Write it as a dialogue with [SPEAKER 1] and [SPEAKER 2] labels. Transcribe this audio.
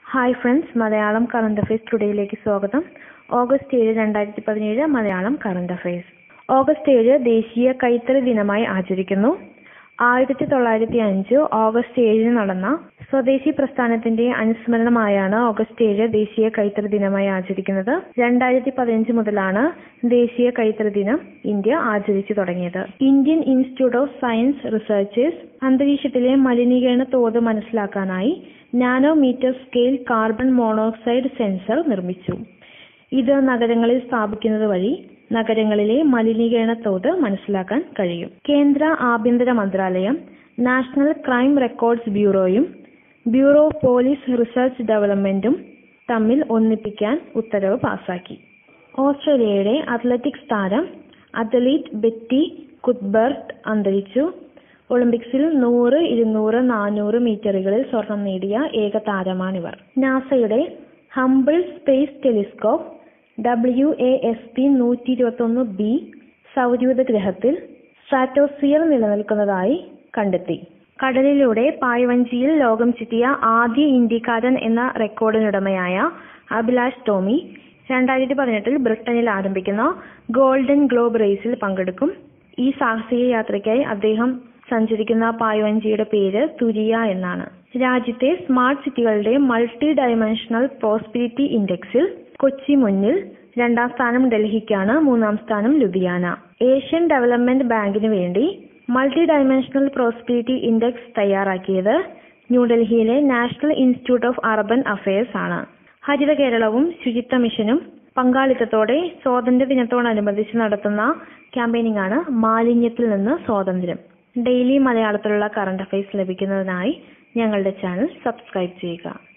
[SPEAKER 1] hi friends Malayalam current affairs ടുഡേയിലേക്ക് സ്വാഗതം August ഏഴ് രണ്ടായിരത്തി പതിനേഴ് മലയാളം കറണ്ട് അഫയേഴ്സ് ഓഗസ്റ്റ് ഏഴ് ദേശീയ കൈത്തറി ദിനമായി ആചരിക്കുന്നു ആയിരത്തി തൊള്ളായിരത്തി അഞ്ച് ഓഗസ്റ്റ് ഏഴിന് നടന്ന സ്വദേശി പ്രസ്ഥാനത്തിന്റെ അനുസ്മരണമായാണ് ഓഗസ്റ്റ് ഏഴ് ദേശീയ കൈത്തറി ദിനമായി ആചരിക്കുന്നത് രണ്ടായിരത്തി പതിനഞ്ച് മുതലാണ് ദേശീയ കൈത്തറി ദിനം ഇന്ത്യ ആചരിച്ചു തുടങ്ങിയത് Indian institute of science researchers അന്തരീക്ഷത്തിലെ മലിനീകരണ തോത് മനസ്സിലാക്കാനായി nanometre scale carbon monoxide sensor നിർമ്മിച്ചു ഇത് നഗരങ്ങളിൽ സ്ഥാപിക്കുന്നത് വഴി നഗരങ്ങളിലെ മലിനീകരണ തോത് മനസ്സിലാക്കാൻ കഴിയും കേന്ദ്ര ആഭ്യന്തര മന്ത്രാലയം നാഷണൽ ക്രൈം റെക്കോർഡ്സ് ബ്യൂറോയും ബ്യൂറോ ഓഫ് പോലീസ് റിസർച്ച് ഡെവലപ്മെന്റും തമ്മിൽ ഒന്നിപ്പിക്കാൻ ഉത്തരവ് പാസാക്കി ഓസ്ട്രേലിയയുടെ അത്ലറ്റിക്സ് താരം അത്ലീറ്റ് ബെറ്റി കുത്ബർട്ട് അന്തരിച്ചു ഒളിമ്പിക്സിൽ നൂറ് ഇരുന്നൂറ് നാനൂറ് മീറ്ററുകളിൽ സ്വർണം നേടിയ ഏക താരമാണിവർ നാസയുടെ Hubble space telescope W A S P നൂറ്റി ഇരുപത്തൊന്ന് ബി സൗരയൂഥ ഗ്രഹത്തിൽ സ്ട്രാറ്റോസ്ഫിയർ നിലനിൽക്കുന്നതായി കണ്ടെത്തി കടലിലൂടെ പായ്വഞ്ചിയിൽ ലോകം ചുറ്റിയ ആദ്യ ഇന്ത്യക്കാരൻ എന്ന റെക്കോർഡിനുടമയായ അഭിലാഷ് ടോമി രണ്ടായിരത്തി പതിനെട്ടിൽ ബ്രിട്ടനിൽ ആരംഭിക്കുന്ന ഗോൾഡൻ ഗ്ലോബ് റേസിൽ പങ്കെടുക്കും ഈ സാഹസിക യാത്രയ്ക്കായി അദ്ദേഹം സഞ്ചരിക്കുന്ന പായ്വഞ്ചിയുടെ പേര് തുരിയ എന്നാണ് രാജ്യത്തെ സ്മാർട്ട് സിറ്റികളുടെ മൾട്ടി ഡയമെൻഷണൽ പ്രോസ്പിരിറ്റി ഇൻഡെക്സിൽ കൊച്ചി മുന്നിൽ രണ്ടാം സ്ഥാനം ഡൽഹിക്കാണ് മൂന്നാം സ്ഥാനം ലുധിയാന ഏഷ്യൻ ഡെവലപ്മെന്റ് ബാങ്കിന് വേണ്ടി മൾട്ടി ഡയമെൻഷണൽ പ്രോസ്പിരിറ്റി ഇൻഡെക്സ് തയ്യാറാക്കിയത് ന്യൂഡൽഹിയിലെ national institute of urban affairs ആണ് ഹരിത കേരളവും ശുചിത്വ മിഷനും പങ്കാളിത്തത്തോടെ സ്വാതന്ത്ര്യ ദിനത്തോടനുബന്ധിച്ച് നടത്തുന്ന ക്യാമ്പയിനിംഗ് ആണ് മാലിന്യത്തിൽ നിന്ന് സ്വാതന്ത്ര്യം ഡെയിലി മലയാളത്തിലുള്ള കറണ്ട് അഫയേഴ്സ് ലഭിക്കുന്നതിനായി ഞങ്ങളുടെ ചാനൽ സബ്സ്ക്രൈബ് ചെയ്യുക